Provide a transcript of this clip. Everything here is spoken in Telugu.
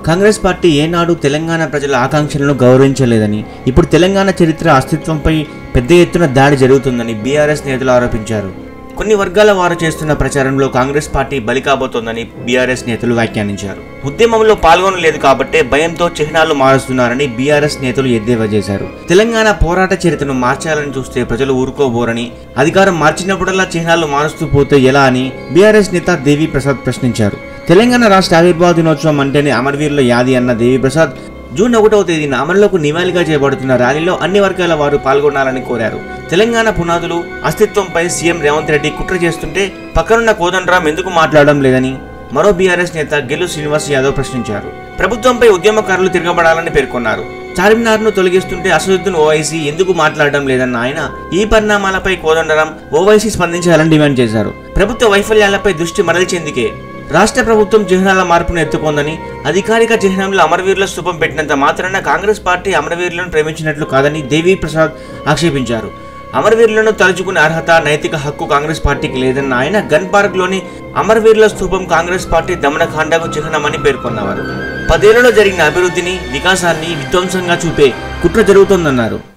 కాంగ్రెస్ పార్టీ ఏనాడు తెలంగాణ ప్రజల ఆకాంక్షలను గౌరవించలేదని ఇప్పుడు తెలంగాణ చరిత్ర అస్తిత్వంపై పెద్ద ఎత్తున దాడి జరుగుతుందని బీఆర్ఎస్ నేతలు ఆరోపించారు కొన్ని వర్గాల వారు చేస్తున్న ప్రచారంలో కాంగ్రెస్ పార్టీ బలి కాబోతోందని బీఆర్ఎస్ నేతలు వ్యాఖ్యానించారు ఉద్యమంలో పాల్గొనలేదు కాబట్టే భయంతో చిహ్నాలు మారుస్తున్నారని బీఆర్ఎస్ నేతలు ఎద్దేవా చేశారు తెలంగాణ పోరాట చరిత్రను మార్చాలని చూస్తే ప్రజలు ఊరుకోబోరని అధికారం మార్చినప్పుడల్లా చిహ్నాలు మారుస్తూ పోతే ఎలా అని బీఆర్ఎస్ నేత దేవి ప్రసాద్ ప్రశ్నించారు తెలంగాణ రాష్ట్ర ఆవిర్భావ దినోత్సవం అంటేనే అమరవీరుల యాది అన్న దేవి ప్రసాద్ జూన్ ఒకటవ తేదీన అమలులోకి నివాళిగా చేయబడుతున్న ర్యాలీలో అన్ని వర్గాల వారు పాల్గొనాలని కోరారు తెలంగాణ పునాదులు అస్తిత్వంపై సీఎం రేవంత్ రెడ్డి కుట్ర చేస్తుంటే పక్కనున్న కోదండరాం ఎందుకు మాట్లాడడం లేదని మరో బీఆర్ఎస్ నేత గెల్లు శ్రీనివాస్ యాదవ్ ప్రశ్నించారు ప్రభుత్వంపై ఉద్యమకారులు తిరగబడాలని పేర్కొన్నారు చార్మినార్ను తొలగిస్తుంటే అసదుద్దీన్ ఓవైసీ ఎందుకు మాట్లాడడం లేదన్న ఆయన ఈ పరిణామాలపై కోదండరాం ఓవైసీ స్పందించాలని డిమాండ్ చేశారు ప్రభుత్వ వైఫల్యాలపై దృష్టి మరల్చేందుకే రాష్ట్ర ప్రభుత్వం చిహ్నాల మార్పును ఎత్తుకుందని అధికారిక చిహ్నంలో అమరవీరుల స్థూపం పెట్టినంత మాత్రాన కాంగ్రెస్ పార్టీ అమరవీరులను ప్రేమించినట్లు కాదని దేవి ప్రసాద్ ఆక్షేపించారు అమరవీరులను తలుచుకునే అర్హత నైతిక హక్కు కాంగ్రెస్ పార్టీకి లేదన్న ఆయన గన్ పార్క్లోని అమరవీరుల స్థూపం కాంగ్రెస్ పార్టీ దమనకాండకు చిహ్నమని పేర్కొన్నారు పదేళ్లలో జరిగిన అభివృద్ధిని వికాసాన్ని విధ్వంసంగా చూపే కుట్ర జరుగుతోందన్నారు